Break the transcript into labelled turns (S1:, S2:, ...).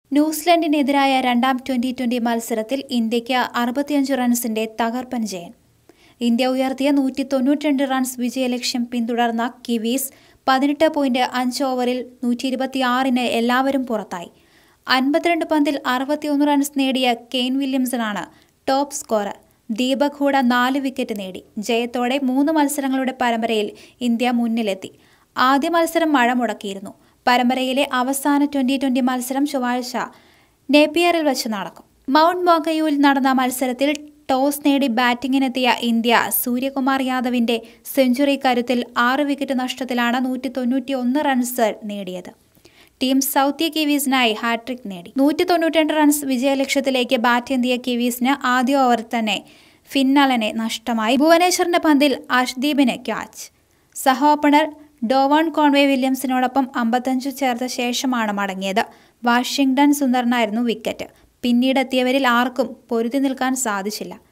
S1: ന്യൂസിലൻഡിനെതിരായ രണ്ടാം twenty twenty മത്സരത്തിൽ ഇന്ത്യയ്ക്ക് അറുപത്തിയഞ്ച് റൺസിന്റെ തകർപ്പൻ ജയം ഇന്ത്യ ഉയർത്തിയ നൂറ്റി തൊണ്ണൂറ്റിരണ്ട് റൺസ് വിജയലക്ഷ്യം പിന്തുടർന്ന കിവീസ് പതിനെട്ട് പോയിന്റ് അഞ്ച് ഓവറിൽ നൂറ്റി ഇരുപത്തിയാറിന് എല്ലാവരും പുറത്തായി അൻപത്തിരണ്ട് പന്തിൽ അറുപത്തിയൊന്ന് റൺസ് നേടിയ കെയ്ൻ വില്യംസണാണ് ടോപ്പ് സ്കോറർ ദീപക് ഹൂഡ നാല് വിക്കറ്റ് നേടി ജയത്തോടെ മൂന്ന് മത്സരങ്ങളുടെ പരമ്പരയിൽ ഇന്ത്യ മുന്നിലെത്തി ആദ്യ മത്സരം മഴ മുടക്കിയിരുന്നു പരമ്പരയിലെ അവസാന ട്വന്റി ട്വന്റി മത്സരം ചൊവ്വാഴ്ച നേപ്പിയറിൽ വെച്ച് നടക്കും മൗണ്ട് മോഗയുവിൽ നടന്ന മത്സരത്തിൽ ടോസ് നേടി ബാറ്റിംഗിനെത്തിയ ഇന്ത്യ സൂര്യകുമാർ യാദവിന്റെ സെഞ്ചുറി കരുത്തിൽ ആറ് വിക്കറ്റ് നഷ്ടത്തിലാണ് നൂറ്റി തൊണ്ണൂറ്റി ഒന്ന് റൺസ് നേടിയത് ടീം സൗത്ത് കിവീസിനായി ഹാട്രിക് നേടി നൂറ്റി തൊണ്ണൂറ്റിരണ്ട് റൺസ് വിജയലക്ഷ്യത്തിലേക്ക് ബാറ്റ് എന്തിയ കിവീസിന് ആദ്യ ഓവറിൽ തന്നെ ഫിന്നലനെ നഷ്ടമായി ഭുവനേശ്വറിന്റെ പന്തിൽ അഷ്ദീപിന് ക്യാച്ച് സഹ ഓപ്പണർ ഡോവൺ കോൺവേ വില്യംസിനോടൊപ്പം അമ്പത്തഞ്ച് ചേർത്ത ശേഷമാണ് മടങ്ങിയത് വാഷിംഗ്ടൺ സുന്ദറിനായിരുന്നു വിക്കറ്റ് പിന്നീടെത്തിയവരിൽ ആർക്കും പൊരുതി നിൽക്കാൻ സാധിച്ചില്ല